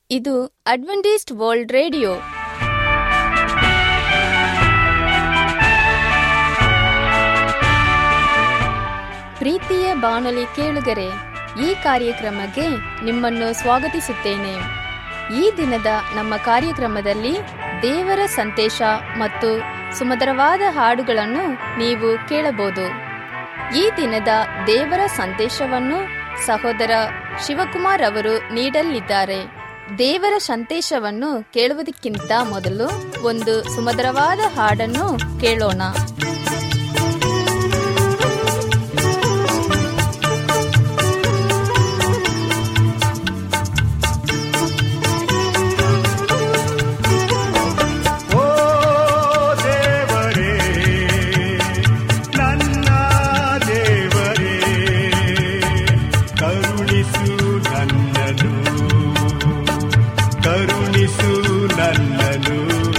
ಇದು Adventist world radio ಪ್ರೀತಿಯ ಬಾನುಲಿ ಕೇಳುಗರೆ ಈ ಕಾರ್ಯಕ್ರಮಕ್ಕೆ ನಿಮ್ಮನ್ನು ಸ್ವಾಗತಿಸುತ್ತೇನೆ ಈ ದಿನದ ನಮ್ಮ ಕಾರ್ಯಕ್ರಮದಲ್ಲಿ ದೇವರ ಸಂದೇಶ ಮತ್ತು ಸುಮಧುರವಾದ ಹಾಡುಗಳನ್ನು ನೀವು ಕೇಳಬಹುದು ಈ ದಿನದ ದೇವರ ಸಂದೇಶವನ್ನು ಸಹೋದರ ಶಿವಕುಮಾರ್ ಅವರು ನೀಡಲಿದ್ದಾರೆ ದೇವರ ಸಂದೇಶವನ್ನು ಕೇಳುವುದಕ್ಕಿಂತ ಮೊದಲು ಒಂದು ಸುಮಧುರವಾದ ಹಾಡನ್ನು ಕೇಳೋಣ ಓ ದೇವರೇ ನನ್ನ ದೇವರೇ ಕರುಣಿಸು ನನ್ನನು ಕರುಣಿಸು ನನ್ನನು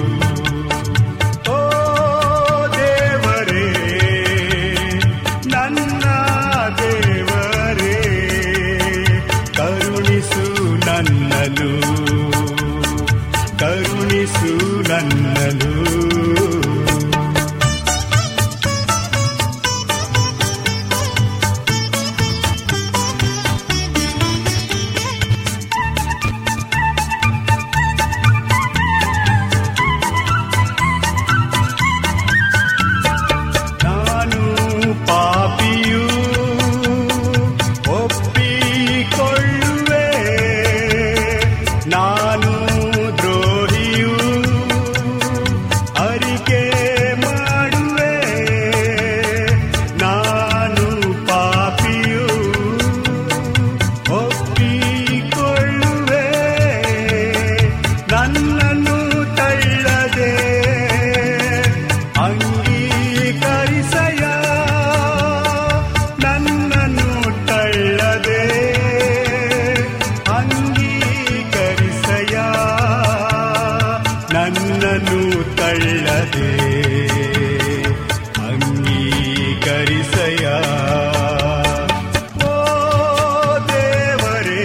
ಓ ದೇವರೇ ನನ್ನ ದೇವರೇ ಕರುಣಿಸು ನನ್ನನು ಕರುಣಿಸು ನನ್ನನು ನಾನು ಪಾಪಿಯು ಒಪ್ಪಿಕೊಳ್ಳುವೆ ನಾನು ದ್ರೋಹಿಯು ಅರಿಕೆ ಮಾಡುವೆ ನಾನು ಪಾಪಿಯು ಒಪ್ಪಿಕೊಳ್ಳುವೆ ನನ್ನನ್ನು ತಳ್ಳದೆ ಅಂಗೀಕರಿಸಯ ನನ್ನನ್ನು ತಳ್ಳದೆ ಅಂಗೀಕರಿಸಯ ನನ್ನನ್ನು ತಳ್ಳದೆ ಅಂಗೀಕರಿಸಯ ಓ ದೇವರೇ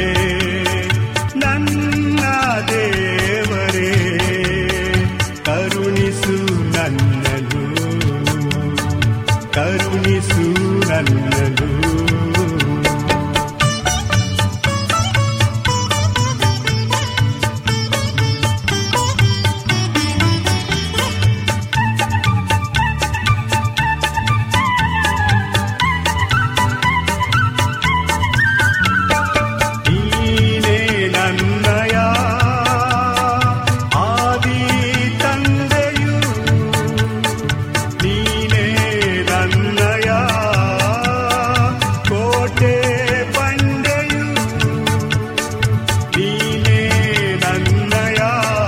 ನನ್ನ ದೇವರೇ ಕರುಣಿಸು ನನ್ನನು ಕರುಣಿಸು ನನ್ನನು ನೀನೇ ನನ್ನಯ ಆದಿ ತಂದೆಯು ನೀನೇ ನನ್ನಯ ಕೋಟೆ ಬಂಡೆಯು ನೀನೇ ನನ್ನಯ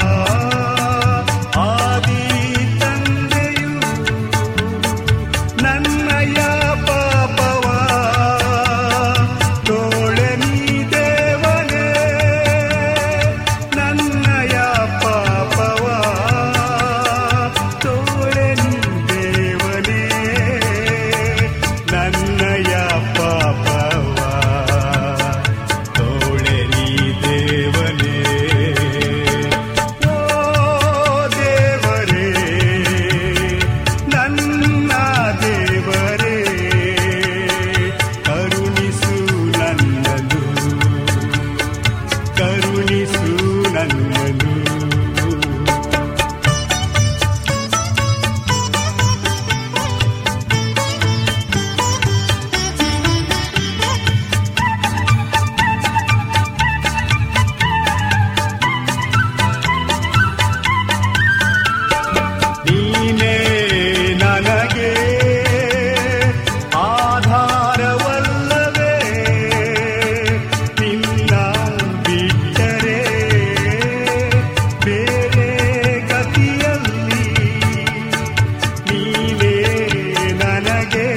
ಆದಿ ತಂದೆಯು ನನ್ನಯ ಪಾಪವ ತೋಳೆ ನೀ ದೇವನೇ ನನ್ನಯ ಪಾಪವ ತೋಳೆ ನೀ ದೇವನೇ ನನ್ನಯ ಪಾಪವ ತೋಳೆ ನೀ ದೇವನೇ ಓ ದೇವರೇ ನನ್ನ ದೇವರೇ ಕರುಣಿಸು ನನ್ನನು ಕರುಣಿಸು ನನ್ನನು ನೀನೇ ನನಗೆ ಆಧಾರವಲ್ಲವೇ ನಿನ್ನ ಬಿಟ್ಟರೆ ಬೇರೆ ಗತಿಯಲ್ಲಿ ನೀನೇ ನನಗೆ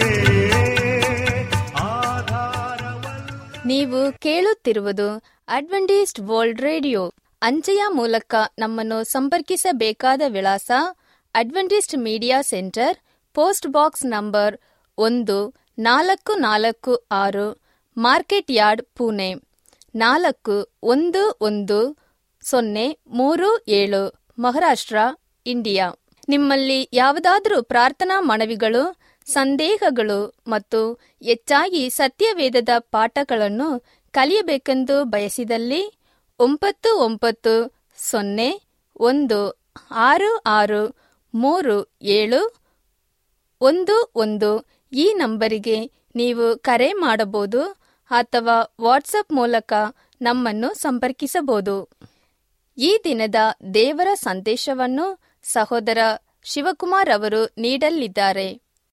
ಆಧಾರವಲ್ಲ ನೀವು ಕೇಳುತ್ತಿರುವುದು ಅಡ್ವೆಂಟಿಸ್ಟ್ ವರ್ಲ್ಡ್ ರೇಡಿಯೋ ಅಂಚೆಯ ಮೂಲಕ ನಮ್ಮನ್ನು ಸಂಪರ್ಕಿಸಬೇಕಾದ ವಿಳಾಸ Adventist media centre post box number ಒಂದು ನಾಲ್ಕು ನಾಲ್ಕು ಆರು ಮಾರ್ಕೆಟ್ ಯಾರ್ಡ್ ಪುಣೆ ನಾಲ್ಕು ಒಂದು ಒಂದು ಸೊನ್ನೆ ಮೂರು ಏಳು ಮಹಾರಾಷ್ಟ್ರ ಇಂಡಿಯಾ ನಿಮ್ಮಲ್ಲಿ ಯಾವುದಾದರೂ ಪ್ರಾರ್ಥನಾ ಮನವಿಗಳು ಸಂದೇಹಗಳು ಮತ್ತು ಹೆಚ್ಚಾಗಿ ಸತ್ಯವೇದದ ಪಾಠಗಳನ್ನು ಕಲಿಯಬೇಕೆಂದು ಬಯಸಿದಲ್ಲಿ ಒಂಬತ್ತು ಒಂಬತ್ತು ಸೊನ್ನೆ ಒಂದು ಆರು ಆರು ಮೂರು ಏಳು ಒಂದು ಒಂದು ಈ ನಂಬರಿಗೆ ನೀವು ಕರೆ ಮಾಡಬಹುದು ಅಥವಾ ವಾಟ್ಸಪ್ ಮೂಲಕ ನಮ್ಮನ್ನು ಸಂಪರ್ಕಿಸಬಹುದು ಈ ದಿನದ ದೇವರ ಸಂದೇಶವನ್ನು ಸಹೋದರ ಶಿವಕುಮಾರ್ ಅವರು ನೀಡಲಿದ್ದಾರೆ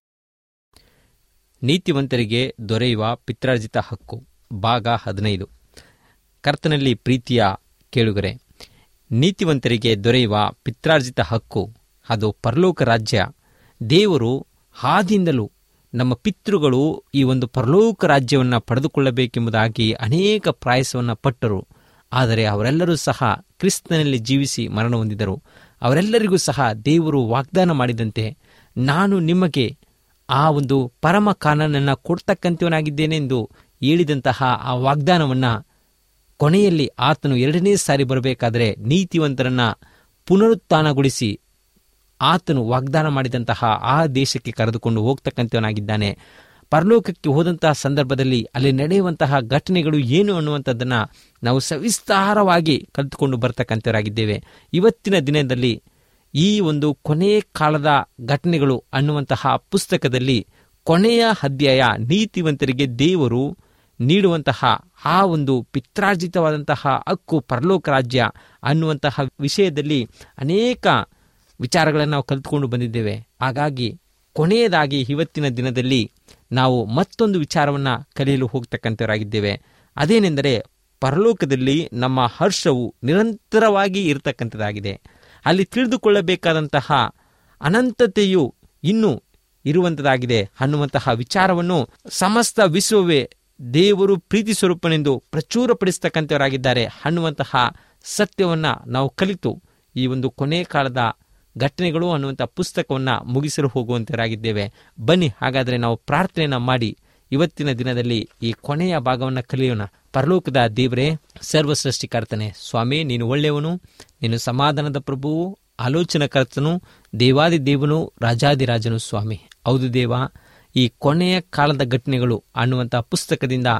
ನೀತಿವಂತರಿಗೆ ದೊರೆಯುವ ಪಿತ್ರಾರ್ಜಿತ ಹಕ್ಕು ಭಾಗ ಹದಿನೈದು ಕರ್ತನಲ್ಲಿ ಪ್ರೀತಿಯ ಕೇಳುಗರೆ ನೀತಿವಂತರಿಗೆ ದೊರೆಯುವ ಪಿತ್ರಾರ್ಜಿತ ಹಕ್ಕು ಅದು ಪರಲೋಕ ರಾಜ್ಯ ದೇವರು ಹಾದಿಂದಲೂ ನಮ್ಮ ಪಿತೃಗಳು ಈ ಒಂದು ಪರಲೋಕ ರಾಜ್ಯವನ್ನು ಪಡೆದುಕೊಳ್ಳಬೇಕೆಂಬುದಾಗಿ ಅನೇಕ ಪ್ರಾಯಸವನ್ನು ಪಟ್ಟರು ಆದರೆ ಅವರೆಲ್ಲರೂ ಸಹ ಕ್ರಿಸ್ತನಲ್ಲಿ ಜೀವಿಸಿ ಮರಣ ಹೊಂದಿದರು ಅವರೆಲ್ಲರಿಗೂ ಸಹ ದೇವರು ವಾಗ್ದಾನ ಮಾಡಿದಂತೆ ನಾನು ನಿಮಗೆ ಆ ಒಂದು ಪರಮ ಕಾನನನ್ನು ಕೊಡ್ತಕ್ಕಂಥವನಾಗಿದ್ದೇನೆಂದು ಹೇಳಿದಂತಹ ಆ ವಾಗ್ದಾನವನ್ನು ಕೊನೆಯಲ್ಲಿ ಆತನು ಎರಡನೇ ಸಾರಿ ಬರಬೇಕಾದರೆ ನೀತಿವಂತರನ್ನ ಪುನರುತ್ಥಾನಗೊಳಿಸಿ ಆತನು ವಾಗ್ದಾನ ಮಾಡಿದಂತಹ ಆ ದೇಶಕ್ಕೆ ಕರೆದುಕೊಂಡು ಹೋಗ್ತಕ್ಕಂಥವನಾಗಿದ್ದಾನೆ ಪರಲೋಕಕ್ಕೆ ಹೋದಂತಹ ಸಂದರ್ಭದಲ್ಲಿ ಅಲ್ಲಿ ನಡೆಯುವಂತಹ ಘಟನೆಗಳು ಏನು ಅನ್ನುವಂಥದ್ದನ್ನು ನಾವು ಸವಿಸ್ತಾರವಾಗಿ ಕಲಿತುಕೊಂಡು ಬರ್ತಕ್ಕಂಥವರಾಗಿದ್ದೇವೆ ಇವತ್ತಿನ ದಿನದಲ್ಲಿ ಈ ಒಂದು ಕೊನೆಯ ಕಾಲದ ಘಟನೆಗಳು ಅನ್ನುವಂತಹ ಪುಸ್ತಕದಲ್ಲಿ ಕೊನೆಯ ಅಧ್ಯಾಯ ನೀತಿವಂತರಿಗೆ ದೇವರು ನೀಡುವಂತಹ ಆ ಒಂದು ಪಿತ್ರಾರ್ಜಿತವಾದಂತಹ ಹಕ್ಕು ಪರಲೋಕ ರಾಜ್ಯ ಅನ್ನುವಂತಹ ವಿಷಯದಲ್ಲಿ ಅನೇಕ ವಿಚಾರಗಳನ್ನು ನಾವು ಕಲಿತುಕೊಂಡು ಬಂದಿದ್ದೇವೆ ಹಾಗಾಗಿ ಕೊನೆಯದಾಗಿ ಇವತ್ತಿನ ದಿನದಲ್ಲಿ ನಾವು ಮತ್ತೊಂದು ವಿಚಾರವನ್ನು ಕಲಿಯಲು ಹೋಗ್ತಕ್ಕಂಥವರಾಗಿದ್ದೇವೆ ಅದೇನೆಂದರೆ ಪರಲೋಕದಲ್ಲಿ ನಮ್ಮ ಹರ್ಷವು ನಿರಂತರವಾಗಿ ಇರತಕ್ಕಂಥದ್ದಾಗಿದೆ ಅಲ್ಲಿ ತಿಳಿದುಕೊಳ್ಳಬೇಕಾದಂತಹ ಅನಂತತೆಯು ಇನ್ನೂ ಇರುವಂಥದ್ದಾಗಿದೆ ಅನ್ನುವಂತಹ ವಿಚಾರವನ್ನು ಸಮಸ್ತ ವಿಶ್ವವೇ ದೇವರು ಪ್ರೀತಿ ಸ್ವರೂಪನೆಂದು ಪ್ರಚುರಪಡಿಸ್ತಕ್ಕಂಥವರಾಗಿದ್ದಾರೆ ಅನ್ನುವಂತಹ ಸತ್ಯವನ್ನು ನಾವು ಕಲಿತು ಈ ಒಂದು ಕೊನೆ ಕಾಲದ ಘಟನೆಗಳು ಅನ್ನುವಂಥ ಪುಸ್ತಕವನ್ನು ಮುಗಿಸಲು ಹೋಗುವಂತರಾಗಿದ್ದೇವೆ ಬನ್ನಿ ಹಾಗಾದರೆ ನಾವು ಪ್ರಾರ್ಥನೆಯನ್ನು ಮಾಡಿ ಇವತ್ತಿನ ದಿನದಲ್ಲಿ ಈ ಕೊನೆಯ ಭಾಗವನ್ನು ಕಲಿಯೋಣ ಪರಲೋಕದ ದೇವರೇ ಸರ್ವ ಸೃಷ್ಟಿಕರ್ತನೆ ಸ್ವಾಮಿ ನೀನು ಒಳ್ಳೆಯವನು ನೀನು ಸಮಾಧಾನದ ಪ್ರಭುವು ಆಲೋಚನಕರ್ತನು ದೇವಾದಿ ದೇವನು ರಾಜಾದಿರಾಜನು ಸ್ವಾಮಿ ಹೌದು ದೇವ ಈ ಕೊನೆಯ ಕಾಲದ ಘಟನೆಗಳು ಅನ್ನುವಂಥ ಪುಸ್ತಕದಿಂದ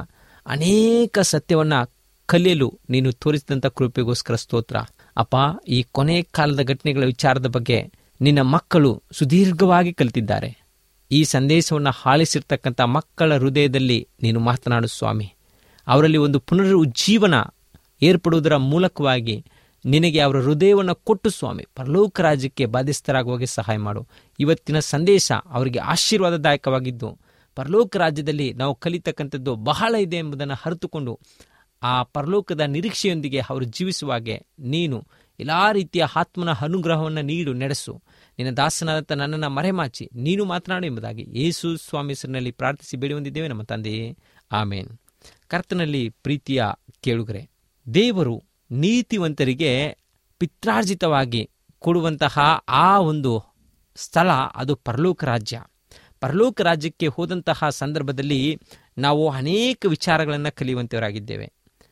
ಅನೇಕ ಸತ್ಯವನ್ನು ಕಲಿಯಲು ನೀನು ತೋರಿಸಿದಂಥ ಕೃಪೆಗೋಸ್ಕರ ಸ್ತೋತ್ರ ಅಪ್ಪ ಈ ಕೊನೆಯ ಕಾಲದ ಘಟನೆಗಳ ವಿಚಾರದ ಬಗ್ಗೆ ನಿನ್ನ ಮಕ್ಕಳು ಸುದೀರ್ಘವಾಗಿ ಕಲಿತಿದ್ದಾರೆ ಈ ಸಂದೇಶವನ್ನು ಹಾಳಿಸಿರ್ತಕ್ಕಂಥ ಮಕ್ಕಳ ಹೃದಯದಲ್ಲಿ ನೀನು ಮಾತನಾಡು ಸ್ವಾಮಿ ಅವರಲ್ಲಿ ಒಂದು ಪುನರುಜ್ಜೀವನ ಏರ್ಪಡುವುದರ ಮೂಲಕವಾಗಿ ನಿನಗೆ ಅವರ ಹೃದಯವನ್ನು ಕೊಟ್ಟು ಸ್ವಾಮಿ ಪರಲೋಕ ರಾಜ್ಯಕ್ಕೆ ಬಾಧಿಸ್ತರಾಗುವಾಗೆ ಸಹಾಯ ಮಾಡು ಇವತ್ತಿನ ಸಂದೇಶ ಅವರಿಗೆ ಆಶೀರ್ವಾದದಾಯಕವಾಗಿದ್ದು ಪರಲೋಕ ರಾಜ್ಯದಲ್ಲಿ ನಾವು ಕಲಿತಕ್ಕಂಥದ್ದು ಬಹಳ ಇದೆ ಎಂಬುದನ್ನು ಅರಿತುಕೊಂಡು ಆ ಪರಲೋಕದ ನಿರೀಕ್ಷೆಯೊಂದಿಗೆ ಅವರು ಜೀವಿಸುವಾಗೆ ನೀನು ಎಲ್ಲ ರೀತಿಯ ಆತ್ಮನ ಅನುಗ್ರಹವನ್ನು ನೀಡು ನಡೆಸು ನಿನ್ನ ದಾಸನಾದಂಥ ನನ್ನನ್ನು ಮರೆಮಾಚಿ ನೀನು ಮಾತನಾಡು ಎಂಬುದಾಗಿ ಯೇಸು ಸ್ವಾಮಿ ಹೆಸರಿನಲ್ಲಿ ಪ್ರಾರ್ಥಿಸಿ ಬೇಡಿ ಹೊಂದಿದ್ದೇವೆ ನಮ್ಮ ತಂದೆಯೇ ಆಮೇನ್ ಕರ್ತನಲ್ಲಿ ಪ್ರೀತಿಯ ಕೇಳುಗರೆ ದೇವರು ನೀತಿವಂತರಿಗೆ ಪಿತ್ರಾರ್ಜಿತವಾಗಿ ಕೊಡುವಂತಹ ಆ ಒಂದು ಸ್ಥಳ ಅದು ಪರಲೋಕ ರಾಜ್ಯ ಪರಲೋಕ ರಾಜ್ಯಕ್ಕೆ ಹೋದಂತಹ ಸಂದರ್ಭದಲ್ಲಿ ನಾವು ಅನೇಕ ವಿಚಾರಗಳನ್ನು ಕಲಿಯುವಂತವರಾಗಿದ್ದೇವೆ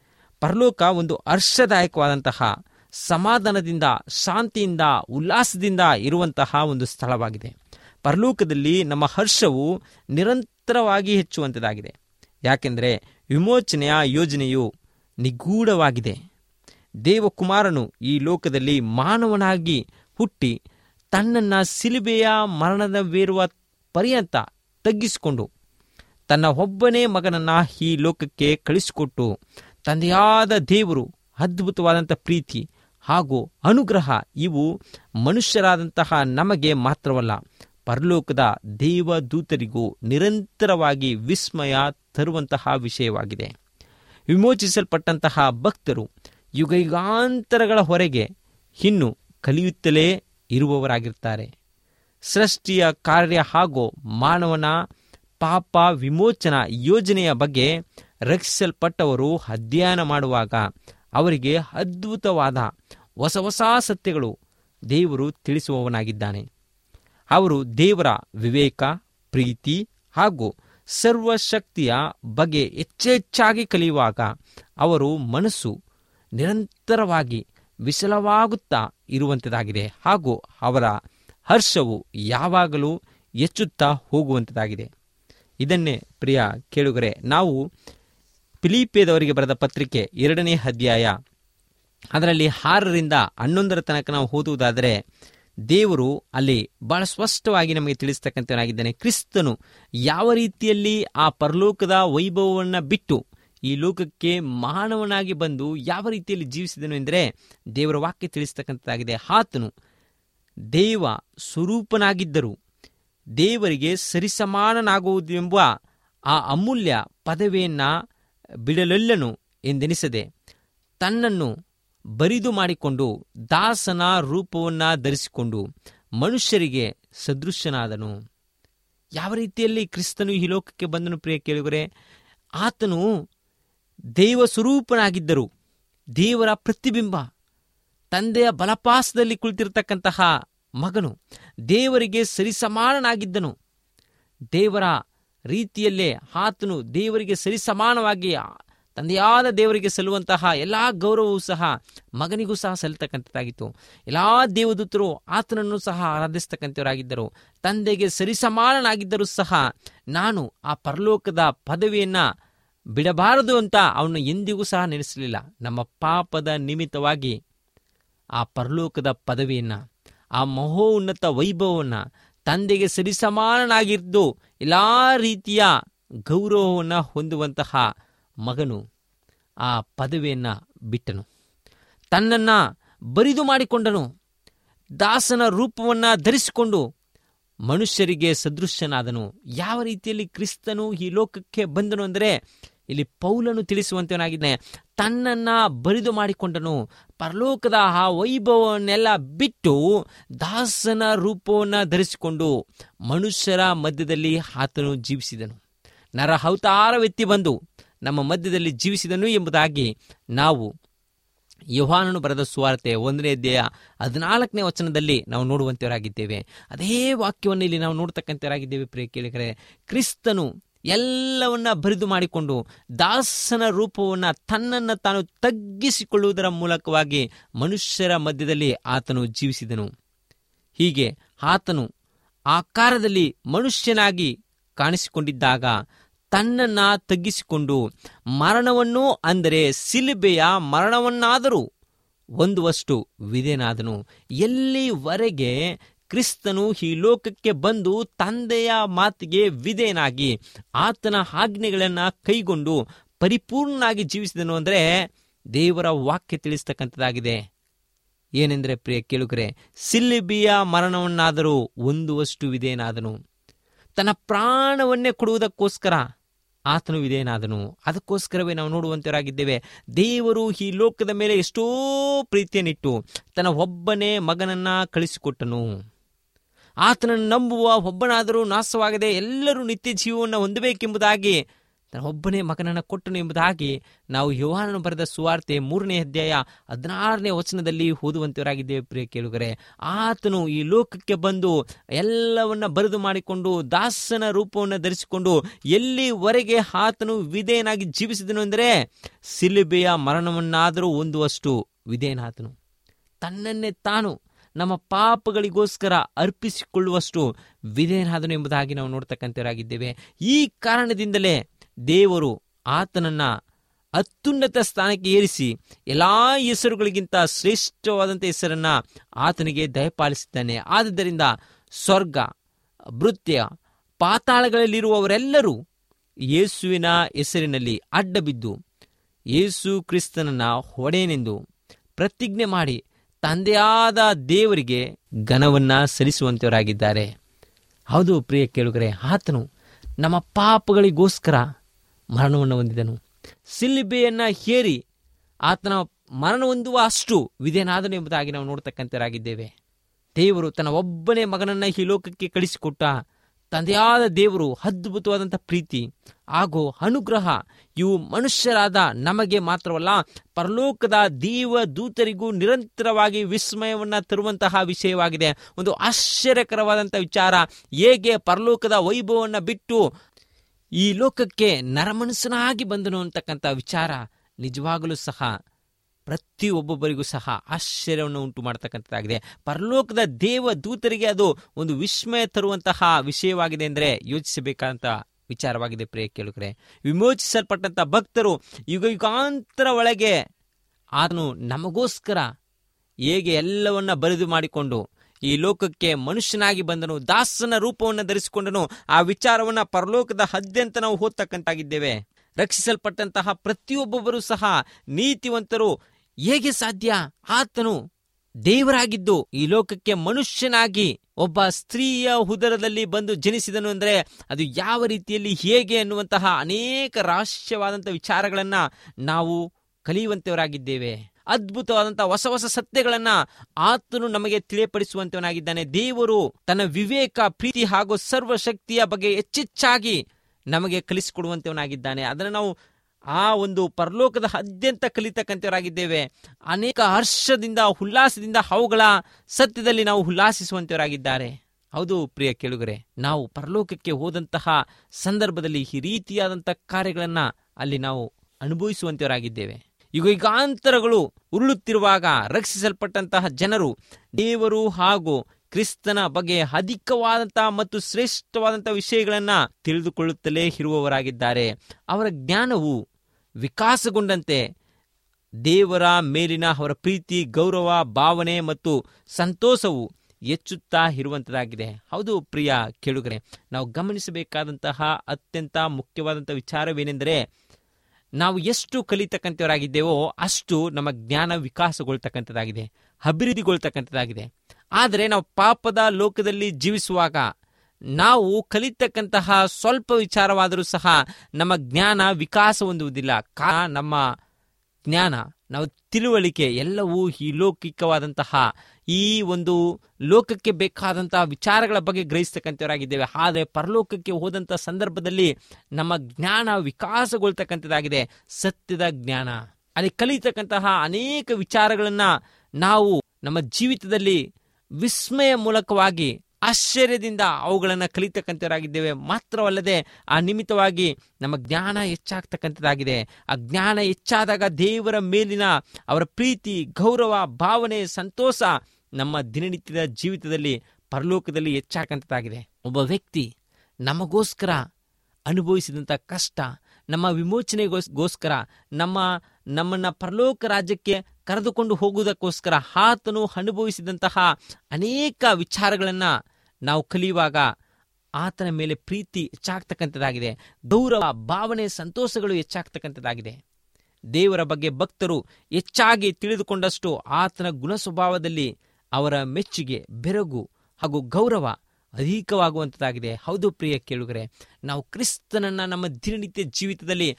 ಪರಲೋಕ ಒಂದು ಹರ್ಷದಾಯಕವಾದಂತಹ ಸಮಾಧಾನದಿಂದ ಶಾಂತಿಯಿಂದ ಉಲ್ಲಾಸದಿಂದ ಇರುವಂತಹ ಒಂದು ಸ್ಥಳವಾಗಿದೆ ಪರಲೋಕದಲ್ಲಿ ನಮ್ಮ ಹರ್ಷವು ನಿರಂತರವಾಗಿ ಹೆಚ್ಚುವಂಥದ್ದಾಗಿದೆ ಯಾಕೆಂದರೆ ವಿಮೋಚನೆಯ ಯೋಜನೆಯು ನಿಗೂಢವಾಗಿದೆ ದೇವಕುಮಾರನು ಈ ಲೋಕದಲ್ಲಿ ಮಾನವನಾಗಿ ಹುಟ್ಟಿ ತನ್ನನ್ನು ಸಿಲುಬೆಯ ಮರಣದ ಬೇರುವ ಪರ್ಯಂತ ತಗ್ಗಿಸಿಕೊಂಡು ತನ್ನ ಒಬ್ಬನೇ ಮಗನನ್ನ ಈ ಲೋಕಕ್ಕೆ ಕಳಿಸಿಕೊಟ್ಟು ತಂದೆಯಾದ ದೇವರು ಅದ್ಭುತವಾದಂಥ ಪ್ರೀತಿ ಹಾಗೂ ಅನುಗ್ರಹ ಇವು ಮನುಷ್ಯರಾದಂತಹ ನಮಗೆ ಮಾತ್ರವಲ್ಲ ಪರಲೋಕದ ದೇವದೂತರಿಗೂ ನಿರಂತರವಾಗಿ ವಿಸ್ಮಯ ತರುವಂತಹ ವಿಷಯವಾಗಿದೆ ವಿಮೋಚಿಸಲ್ಪಟ್ಟಂತಹ ಭಕ್ತರು ಯುಗಯುಗಾಂತರಗಳ ಹೊರಗೆ ಇನ್ನು ಕಲಿಯುತ್ತಲೇ ಇರುವವರಾಗಿರ್ತಾರೆ ಸೃಷ್ಟಿಯ ಕಾರ್ಯ ಹಾಗೂ ಮಾನವನ ಪಾಪ ವಿಮೋಚನಾ ಯೋಜನೆಯ ಬಗ್ಗೆ ರಕ್ಷಿಸಲ್ಪಟ್ಟವರು ಅಧ್ಯಯನ ಮಾಡುವಾಗ ಅವರಿಗೆ ಅದ್ಭುತವಾದ ಹೊಸ ಹೊಸ ಸತ್ಯಗಳು ದೇವರು ತಿಳಿಸುವವನಾಗಿದ್ದಾನೆ ಅವರು ದೇವರ ವಿವೇಕ ಪ್ರೀತಿ ಹಾಗೂ ಸರ್ವಶಕ್ತಿಯ ಬಗ್ಗೆ ಹೆಚ್ಚೆಚ್ಚಾಗಿ ಕಲಿಯುವಾಗ ಅವರು ಮನಸ್ಸು ನಿರಂತರವಾಗಿ ವಿಶಲವಾಗುತ್ತಾ ಇರುವಂಥದ್ದಾಗಿದೆ ಹಾಗೂ ಅವರ ಹರ್ಷವು ಯಾವಾಗಲೂ ಹೆಚ್ಚುತ್ತಾ ಹೋಗುವಂಥದ್ದಾಗಿದೆ ಇದನ್ನೇ ಪ್ರಿಯ ಕೇಳುಗರೆ ನಾವು ಫಿಲಿಪೇದವರಿಗೆ ಬರೆದ ಪತ್ರಿಕೆ ಎರಡನೇ ಅಧ್ಯಾಯ ಅದರಲ್ಲಿ ಆರರಿಂದ ಹನ್ನೊಂದರ ತನಕ ನಾವು ಓದುವುದಾದರೆ ದೇವರು ಅಲ್ಲಿ ಬಹಳ ಸ್ಪಷ್ಟವಾಗಿ ನಮಗೆ ತಿಳಿಸ್ತಕ್ಕಂಥವನಾಗಿದ್ದಾನೆ ಕ್ರಿಸ್ತನು ಯಾವ ರೀತಿಯಲ್ಲಿ ಆ ಪರಲೋಕದ ವೈಭವವನ್ನು ಬಿಟ್ಟು ಈ ಲೋಕಕ್ಕೆ ಮಾನವನಾಗಿ ಬಂದು ಯಾವ ರೀತಿಯಲ್ಲಿ ಜೀವಿಸಿದನು ಎಂದರೆ ದೇವರ ವಾಕ್ಯ ತಿಳಿಸ್ತಕ್ಕಂಥದ್ದಾಗಿದೆ ಆತನು ದೇವ ಸ್ವರೂಪನಾಗಿದ್ದರು ದೇವರಿಗೆ ಸರಿಸಮಾನನಾಗುವುದೆಂಬ ಆ ಅಮೂಲ್ಯ ಪದವಿಯನ್ನ ಬಿಡಲೆಲ್ಲನು ಎಂದೆನಿಸದೆ ತನ್ನನ್ನು ಬರಿದು ಮಾಡಿಕೊಂಡು ದಾಸನ ರೂಪವನ್ನ ಧರಿಸಿಕೊಂಡು ಮನುಷ್ಯರಿಗೆ ಸದೃಶ್ಯನಾದನು ಯಾವ ರೀತಿಯಲ್ಲಿ ಕ್ರಿಸ್ತನು ಈ ಲೋಕಕ್ಕೆ ಬಂದನು ಪ್ರಿಯ ಕೇಳಿದರೆ ಆತನು ದೇವ ಸ್ವರೂಪನಾಗಿದ್ದರು ದೇವರ ಪ್ರತಿಬಿಂಬ ತಂದೆಯ ಬಲಪಾಸದಲ್ಲಿ ಕುಳಿತಿರತಕ್ಕಂತಹ ಮಗನು ದೇವರಿಗೆ ಸರಿಸಮಾನನಾಗಿದ್ದನು ದೇವರ ರೀತಿಯಲ್ಲೇ ಆತನು ದೇವರಿಗೆ ಸರಿಸಮಾನವಾಗಿ ತಂದೆಯಾದ ದೇವರಿಗೆ ಸಲ್ಲುವಂತಹ ಎಲ್ಲ ಗೌರವವೂ ಸಹ ಮಗನಿಗೂ ಸಹ ಸಲ್ಲತಕ್ಕಂಥದ್ದಾಗಿತ್ತು ಎಲ್ಲ ದೇವದೂತರು ಆತನನ್ನು ಸಹ ಆರಾಧಿಸ್ತಕ್ಕಂಥವರಾಗಿದ್ದರು ತಂದೆಗೆ ಸರಿಸಮಾನನಾಗಿದ್ದರೂ ಸಹ ನಾನು ಆ ಪರಲೋಕದ ಪದವಿಯನ್ನ ಬಿಡಬಾರದು ಅಂತ ಅವನು ಎಂದಿಗೂ ಸಹ ನೆನೆಸಲಿಲ್ಲ ನಮ್ಮ ಪಾಪದ ನಿಮಿತ್ತವಾಗಿ ಆ ಪರಲೋಕದ ಪದವಿಯನ್ನ ಆ ಮಹೋನ್ನತ ವೈಭವವನ್ನು ತಂದೆಗೆ ಸರಿಸಮಾನನಾಗಿದ್ದು ಎಲ್ಲ ರೀತಿಯ ಗೌರವವನ್ನು ಹೊಂದುವಂತಹ ಮಗನು ಆ ಪದವಿಯನ್ನು ಬಿಟ್ಟನು ತನ್ನನ್ನು ಬರಿದು ಮಾಡಿಕೊಂಡನು ದಾಸನ ರೂಪವನ್ನು ಧರಿಸಿಕೊಂಡು ಮನುಷ್ಯರಿಗೆ ಸದೃಶ್ಯನಾದನು ಯಾವ ರೀತಿಯಲ್ಲಿ ಕ್ರಿಸ್ತನು ಈ ಲೋಕಕ್ಕೆ ಬಂದನು ಅಂದರೆ ಇಲ್ಲಿ ಪೌಲನು ತಿಳಿಸುವಂತವನಾಗಿದ್ದಾನೆ ತನ್ನನ್ನ ಬರಿದು ಮಾಡಿಕೊಂಡನು ಪರಲೋಕದ ಆ ವೈಭವವನ್ನೆಲ್ಲ ಬಿಟ್ಟು ದಾಸನ ರೂಪವನ್ನು ಧರಿಸಿಕೊಂಡು ಮನುಷ್ಯರ ಮಧ್ಯದಲ್ಲಿ ಆತನು ಜೀವಿಸಿದನು ನರ ಅವತಾರವೆತ್ತಿ ಬಂದು ನಮ್ಮ ಮಧ್ಯದಲ್ಲಿ ಜೀವಿಸಿದನು ಎಂಬುದಾಗಿ ನಾವು ಯೋಹಾನನು ಬರೆದ ಸುವಾರ್ತೆ ಒಂದನೇ ಅಧ್ಯಾಯ ಹದಿನಾಲ್ಕನೇ ವಚನದಲ್ಲಿ ನಾವು ನೋಡುವಂತವರಾಗಿದ್ದೇವೆ ಅದೇ ವಾಕ್ಯವನ್ನು ಇಲ್ಲಿ ನಾವು ನೋಡ್ತಕ್ಕಂಥವರಾಗಿದ್ದೇವೆ ಪ್ರಿಯ ಕೇಳಿಕರೆ ಕ್ರಿಸ್ತನು ಎಲ್ಲವನ್ನ ಬರಿದು ಮಾಡಿಕೊಂಡು ದಾಸನ ರೂಪವನ್ನು ತನ್ನನ್ನು ತಾನು ತಗ್ಗಿಸಿಕೊಳ್ಳುವುದರ ಮೂಲಕವಾಗಿ ಮನುಷ್ಯರ ಮಧ್ಯದಲ್ಲಿ ಆತನು ಜೀವಿಸಿದನು ಹೀಗೆ ಆತನು ಆಕಾರದಲ್ಲಿ ಮನುಷ್ಯನಾಗಿ ಕಾಣಿಸಿಕೊಂಡಿದ್ದಾಗ ತನ್ನನ್ನ ತಗ್ಗಿಸಿಕೊಂಡು ಮರಣವನ್ನು ಅಂದರೆ ಸಿಲುಬೆಯ ಮರಣವನ್ನಾದರೂ ಹೊಂದುವಷ್ಟು ವಿಧೇನಾದನು ಎಲ್ಲಿವರೆಗೆ ಕ್ರಿಸ್ತನು ಈ ಲೋಕಕ್ಕೆ ಬಂದು ತಂದೆಯ ಮಾತಿಗೆ ವಿಧೇಯನಾಗಿ ಆತನ ಆಜ್ಞೆಗಳನ್ನು ಕೈಗೊಂಡು ಪರಿಪೂರ್ಣನಾಗಿ ಜೀವಿಸಿದನು ಅಂದರೆ ದೇವರ ವಾಕ್ಯ ತಿಳಿಸ್ತಕ್ಕಂಥದ್ದಾಗಿದೆ ಏನೆಂದರೆ ಪ್ರಿಯ ಕೇಳುಗರೆ ಸಿಲ್ಲಿಬಿಯ ಮರಣವನ್ನಾದರೂ ಹೊಂದುವಷ್ಟು ವಿಧೇಯನಾದನು ತನ್ನ ಪ್ರಾಣವನ್ನೇ ಕೊಡುವುದಕ್ಕೋಸ್ಕರ ಆತನು ವಿಧೇಯನಾದನು ಅದಕ್ಕೋಸ್ಕರವೇ ನಾವು ನೋಡುವಂತವರಾಗಿದ್ದೇವೆ ದೇವರು ಈ ಲೋಕದ ಮೇಲೆ ಎಷ್ಟೋ ಪ್ರೀತಿಯನ್ನಿಟ್ಟು ತನ್ನ ಒಬ್ಬನೇ ಮಗನನ್ನ ಕಳಿಸಿಕೊಟ್ಟನು ಆತನನ್ನು ನಂಬುವ ಒಬ್ಬನಾದರೂ ನಾಶವಾಗದೆ ಎಲ್ಲರೂ ನಿತ್ಯ ಜೀವವನ್ನು ಹೊಂದಬೇಕೆಂಬುದಾಗಿ ತನ್ನ ಒಬ್ಬನೇ ಮಗನನ್ನು ಕೊಟ್ಟನು ಎಂಬುದಾಗಿ ನಾವು ಯೋಹಾನನು ಬರೆದ ಸುವಾರ್ತೆ ಮೂರನೇ ಅಧ್ಯಾಯ ಹದಿನಾರನೇ ವಚನದಲ್ಲಿ ಓದುವಂತವರಾಗಿದ್ದೇವೆ ಪ್ರಿಯ ಕೇಳುಗರೆ ಆತನು ಈ ಲೋಕಕ್ಕೆ ಬಂದು ಎಲ್ಲವನ್ನ ಬರೆದು ಮಾಡಿಕೊಂಡು ದಾಸನ ರೂಪವನ್ನು ಧರಿಸಿಕೊಂಡು ಎಲ್ಲಿವರೆಗೆ ಆತನು ವಿಧೇಯನಾಗಿ ಜೀವಿಸಿದನು ಎಂದರೆ ಸಿಲುಬೆಯ ಮರಣವನ್ನಾದರೂ ಹೊಂದುವಷ್ಟು ವಿಧೇಯನಾತನು ತನ್ನನ್ನೇ ತಾನು ನಮ್ಮ ಪಾಪಗಳಿಗೋಸ್ಕರ ಅರ್ಪಿಸಿಕೊಳ್ಳುವಷ್ಟು ವಿಧೇಯನಾದನು ಎಂಬುದಾಗಿ ನಾವು ನೋಡ್ತಕ್ಕಂಥವರಾಗಿದ್ದೇವೆ ಈ ಕಾರಣದಿಂದಲೇ ದೇವರು ಆತನನ್ನ ಅತ್ಯುನ್ನತ ಸ್ಥಾನಕ್ಕೆ ಏರಿಸಿ ಎಲ್ಲಾ ಹೆಸರುಗಳಿಗಿಂತ ಶ್ರೇಷ್ಠವಾದಂಥ ಹೆಸರನ್ನ ಆತನಿಗೆ ದಯಪಾಲಿಸಿದ್ದಾನೆ ಆದುದರಿಂದ ಸ್ವರ್ಗ ಭೃತ್ಯ ಪಾತಾಳಗಳಲ್ಲಿರುವವರೆಲ್ಲರೂ ಯೇಸುವಿನ ಹೆಸರಿನಲ್ಲಿ ಅಡ್ಡಬಿದ್ದು ಯೇಸು ಕ್ರಿಸ್ತನನ್ನ ಹೊಡೆಯನೆಂದು ಪ್ರತಿಜ್ಞೆ ಮಾಡಿ ತಂದೆಯಾದ ದೇವರಿಗೆ ಘನವನ್ನ ಸಲ್ಲಿಸುವಂತವರಾಗಿದ್ದಾರೆ ಹೌದು ಪ್ರಿಯ ಕೇಳುಗರೆ ಆತನು ನಮ್ಮ ಪಾಪಗಳಿಗೋಸ್ಕರ ಮರಣವನ್ನು ಹೊಂದಿದನು ಸಿಲ್ಲಿಬೆಯನ್ನ ಹೇರಿ ಆತನ ಮರಣ ಹೊಂದುವ ಅಷ್ಟು ವಿಧೇನಾದನು ಎಂಬುದಾಗಿ ನಾವು ನೋಡ್ತಕ್ಕಂಥರಾಗಿದ್ದೇವೆ ದೇವರು ತನ್ನ ಒಬ್ಬನೇ ಮಗನನ್ನ ಈ ಲೋಕಕ್ಕೆ ಕಳಿಸಿಕೊಟ್ಟ ತಂದೆಯಾದ ದೇವರು ಅದ್ಭುತವಾದಂಥ ಪ್ರೀತಿ ಹಾಗೂ ಅನುಗ್ರಹ ಇವು ಮನುಷ್ಯರಾದ ನಮಗೆ ಮಾತ್ರವಲ್ಲ ಪರಲೋಕದ ದೀವ ದೂತರಿಗೂ ನಿರಂತರವಾಗಿ ವಿಸ್ಮಯವನ್ನ ತರುವಂತಹ ವಿಷಯವಾಗಿದೆ ಒಂದು ಆಶ್ಚರ್ಯಕರವಾದಂಥ ವಿಚಾರ ಹೇಗೆ ಪರಲೋಕದ ವೈಭವವನ್ನು ಬಿಟ್ಟು ಈ ಲೋಕಕ್ಕೆ ನರಮನಸ್ಸನಾಗಿ ಬಂದನು ಅಂತಕ್ಕಂಥ ವಿಚಾರ ನಿಜವಾಗಲೂ ಸಹ ಪ್ರತಿಯೊಬ್ಬೊಬ್ಬರಿಗೂ ಸಹ ಆಶ್ಚರ್ಯವನ್ನು ಉಂಟು ಮಾಡತಕ್ಕಂಥದ್ದಾಗಿದೆ ಪರಲೋಕದ ದೇವ ದೂತರಿಗೆ ಅದು ಒಂದು ವಿಸ್ಮಯ ತರುವಂತಹ ವಿಷಯವಾಗಿದೆ ಅಂದರೆ ಯೋಚಿಸಬೇಕಾದಂಥ ವಿಚಾರವಾಗಿದೆ ಪ್ರಿಯ ಕೇಳುಗರೆ ವಿಮೋಚಿಸಲ್ಪಟ್ಟಂತ ಭಕ್ತರು ಯುಗ ಯುಗಾಂತರ ಒಳಗೆ ಆತನು ನಮಗೋಸ್ಕರ ಹೇಗೆ ಎಲ್ಲವನ್ನ ಬರೆದು ಮಾಡಿಕೊಂಡು ಈ ಲೋಕಕ್ಕೆ ಮನುಷ್ಯನಾಗಿ ಬಂದನು ದಾಸನ ರೂಪವನ್ನು ಧರಿಸಿಕೊಂಡನು ಆ ವಿಚಾರವನ್ನ ಪರಲೋಕದ ಹದ್ಯಂತ ನಾವು ಓದ್ತಕ್ಕಂತಾಗಿದ್ದೇವೆ ರಕ್ಷಿಸಲ್ಪಟ್ಟಂತಹ ಪ್ರತಿಯೊಬ್ಬೊಬ್ಬರು ಸಹ ನೀತಿವಂತರು ಹೇಗೆ ಸಾಧ್ಯ ಆತನು ದೇವರಾಗಿದ್ದು ಈ ಲೋಕಕ್ಕೆ ಮನುಷ್ಯನಾಗಿ ಒಬ್ಬ ಸ್ತ್ರೀಯ ಉದರದಲ್ಲಿ ಬಂದು ಜನಿಸಿದನು ಅಂದರೆ ಅದು ಯಾವ ರೀತಿಯಲ್ಲಿ ಹೇಗೆ ಅನ್ನುವಂತಹ ಅನೇಕ ರಹಸ್ಯವಾದಂಥ ವಿಚಾರಗಳನ್ನ ನಾವು ಕಲಿಯುವಂತವರಾಗಿದ್ದೇವೆ ಅದ್ಭುತವಾದಂತಹ ಹೊಸ ಹೊಸ ಸತ್ಯಗಳನ್ನ ಆತನು ನಮಗೆ ತಿಳಿಯಪಡಿಸುವಂತವನಾಗಿದ್ದಾನೆ ದೇವರು ತನ್ನ ವಿವೇಕ ಪ್ರೀತಿ ಹಾಗೂ ಸರ್ವಶಕ್ತಿಯ ಬಗ್ಗೆ ಹೆಚ್ಚೆಚ್ಚಾಗಿ ನಮಗೆ ಕಲಿಸಿಕೊಡುವಂತವನಾಗಿದ್ದಾನೆ ಅದನ್ನು ನಾವು ಆ ಒಂದು ಪರಲೋಕದ ಅತ್ಯಂತ ಕಲಿತಕ್ಕಂಥವರಾಗಿದ್ದೇವೆ ಅನೇಕ ಹರ್ಷದಿಂದ ಉಲ್ಲಾಸದಿಂದ ಅವುಗಳ ಸತ್ಯದಲ್ಲಿ ನಾವು ಉಲ್ಲಾಸಿಸುವಂತವರಾಗಿದ್ದಾರೆ ಹೌದು ಪ್ರಿಯ ಕೇಳುಗರೆ ನಾವು ಪರಲೋಕಕ್ಕೆ ಹೋದಂತಹ ಸಂದರ್ಭದಲ್ಲಿ ಈ ರೀತಿಯಾದಂತಹ ಕಾರ್ಯಗಳನ್ನ ಅಲ್ಲಿ ನಾವು ಅನುಭವಿಸುವಂತವರಾಗಿದ್ದೇವೆ ಯುಗ ಯುಗಾಂತರಗಳು ಉರುಳುತ್ತಿರುವಾಗ ರಕ್ಷಿಸಲ್ಪಟ್ಟಂತಹ ಜನರು ದೇವರು ಹಾಗೂ ಕ್ರಿಸ್ತನ ಬಗ್ಗೆ ಅಧಿಕವಾದಂತಹ ಮತ್ತು ಶ್ರೇಷ್ಠವಾದಂತಹ ವಿಷಯಗಳನ್ನ ತಿಳಿದುಕೊಳ್ಳುತ್ತಲೇ ಇರುವವರಾಗಿದ್ದಾರೆ ಅವರ ಜ್ಞಾನವು ವಿಕಾಸಗೊಂಡಂತೆ ದೇವರ ಮೇಲಿನ ಅವರ ಪ್ರೀತಿ ಗೌರವ ಭಾವನೆ ಮತ್ತು ಸಂತೋಷವು ಹೆಚ್ಚುತ್ತಾ ಇರುವಂತದಾಗಿದೆ ಹೌದು ಪ್ರಿಯ ಕೇಳುಗರೆ ನಾವು ಗಮನಿಸಬೇಕಾದಂತಹ ಅತ್ಯಂತ ಮುಖ್ಯವಾದಂತಹ ವಿಚಾರವೇನೆಂದರೆ ನಾವು ಎಷ್ಟು ಕಲಿತಕ್ಕಂಥವರಾಗಿದ್ದೇವೋ ಅಷ್ಟು ನಮ್ಮ ಜ್ಞಾನ ವಿಕಾಸಗೊಳ್ತಕ್ಕಂಥದ್ದಾಗಿದೆ ಅಭಿವೃದ್ಧಿಗೊಳ್ತಕ್ಕಂಥದ್ದಾಗಿದೆ ಆದರೆ ನಾವು ಪಾಪದ ಲೋಕದಲ್ಲಿ ಜೀವಿಸುವಾಗ ನಾವು ಕಲಿತಕ್ಕಂತಹ ಸ್ವಲ್ಪ ವಿಚಾರವಾದರೂ ಸಹ ನಮ್ಮ ಜ್ಞಾನ ವಿಕಾಸ ಹೊಂದುವುದಿಲ್ಲ ಕಾ ನಮ್ಮ ಜ್ಞಾನ ನಾವು ತಿಳುವಳಿಕೆ ಎಲ್ಲವೂ ಈ ಲೌಕಿಕವಾದಂತಹ ಈ ಒಂದು ಲೋಕಕ್ಕೆ ಬೇಕಾದಂತಹ ವಿಚಾರಗಳ ಬಗ್ಗೆ ಗ್ರಹಿಸ್ತಕ್ಕಂಥವರಾಗಿದ್ದೇವೆ ಆದರೆ ಪರಲೋಕಕ್ಕೆ ಹೋದಂಥ ಸಂದರ್ಭದಲ್ಲಿ ನಮ್ಮ ಜ್ಞಾನ ವಿಕಾಸಗೊಳ್ತಕ್ಕಂಥದ್ದಾಗಿದೆ ಸತ್ಯದ ಜ್ಞಾನ ಅಲ್ಲಿ ಕಲಿತಕ್ಕಂತಹ ಅನೇಕ ವಿಚಾರಗಳನ್ನ ನಾವು ನಮ್ಮ ಜೀವಿತದಲ್ಲಿ ವಿಸ್ಮಯ ಮೂಲಕವಾಗಿ ಆಶ್ಚರ್ಯದಿಂದ ಅವುಗಳನ್ನು ಕಲಿತಕ್ಕಂಥವರಾಗಿದ್ದೇವೆ ಮಾತ್ರವಲ್ಲದೆ ಆ ನಿಮಿತ್ತವಾಗಿ ನಮ್ಮ ಜ್ಞಾನ ಹೆಚ್ಚಾಗ್ತಕ್ಕಂಥದ್ದಾಗಿದೆ ಆ ಜ್ಞಾನ ಹೆಚ್ಚಾದಾಗ ದೇವರ ಮೇಲಿನ ಅವರ ಪ್ರೀತಿ ಗೌರವ ಭಾವನೆ ಸಂತೋಷ ನಮ್ಮ ದಿನನಿತ್ಯದ ಜೀವಿತದಲ್ಲಿ ಪರಲೋಕದಲ್ಲಿ ಹೆಚ್ಚಾಗಂಥದ್ದಾಗಿದೆ ಒಬ್ಬ ವ್ಯಕ್ತಿ ನಮಗೋಸ್ಕರ ಅನುಭವಿಸಿದಂಥ ಕಷ್ಟ ನಮ್ಮ ವಿಮೋಚನೆಗೋಸ್ಕರ ನಮ್ಮ ನಮ್ಮನ್ನ ಪರಲೋಕ ರಾಜ್ಯಕ್ಕೆ ಕರೆದುಕೊಂಡು ಹೋಗುವುದಕ್ಕೋಸ್ಕರ ಆತನು ಅನುಭವಿಸಿದಂತಹ ಅನೇಕ ವಿಚಾರಗಳನ್ನ ನಾವು ಕಲಿಯುವಾಗ ಆತನ ಮೇಲೆ ಪ್ರೀತಿ ಹೆಚ್ಚಾಗ್ತಕ್ಕಂಥದ್ದಾಗಿದೆ ಗೌರವ ಭಾವನೆ ಸಂತೋಷಗಳು ಹೆಚ್ಚಾಗ್ತಕ್ಕಂಥದ್ದಾಗಿದೆ ದೇವರ ಬಗ್ಗೆ ಭಕ್ತರು ಹೆಚ್ಚಾಗಿ ತಿಳಿದುಕೊಂಡಷ್ಟು ಆತನ ಗುಣ ಸ್ವಭಾವದಲ್ಲಿ ಅವರ ಮೆಚ್ಚುಗೆ ಬೆರಗು ಹಾಗೂ ಗೌರವ ಅಧಿಕವಾಗುವಂಥದ್ದಾಗಿದೆ ಹೌದು ಪ್ರಿಯ ಕೇಳುಗರೆ ನಾವು ಕ್ರಿಸ್ತನನ್ನ ನಮ್ಮ ದಿನನಿತ್ಯ ಜೀವಿತದಲ್ಲಿ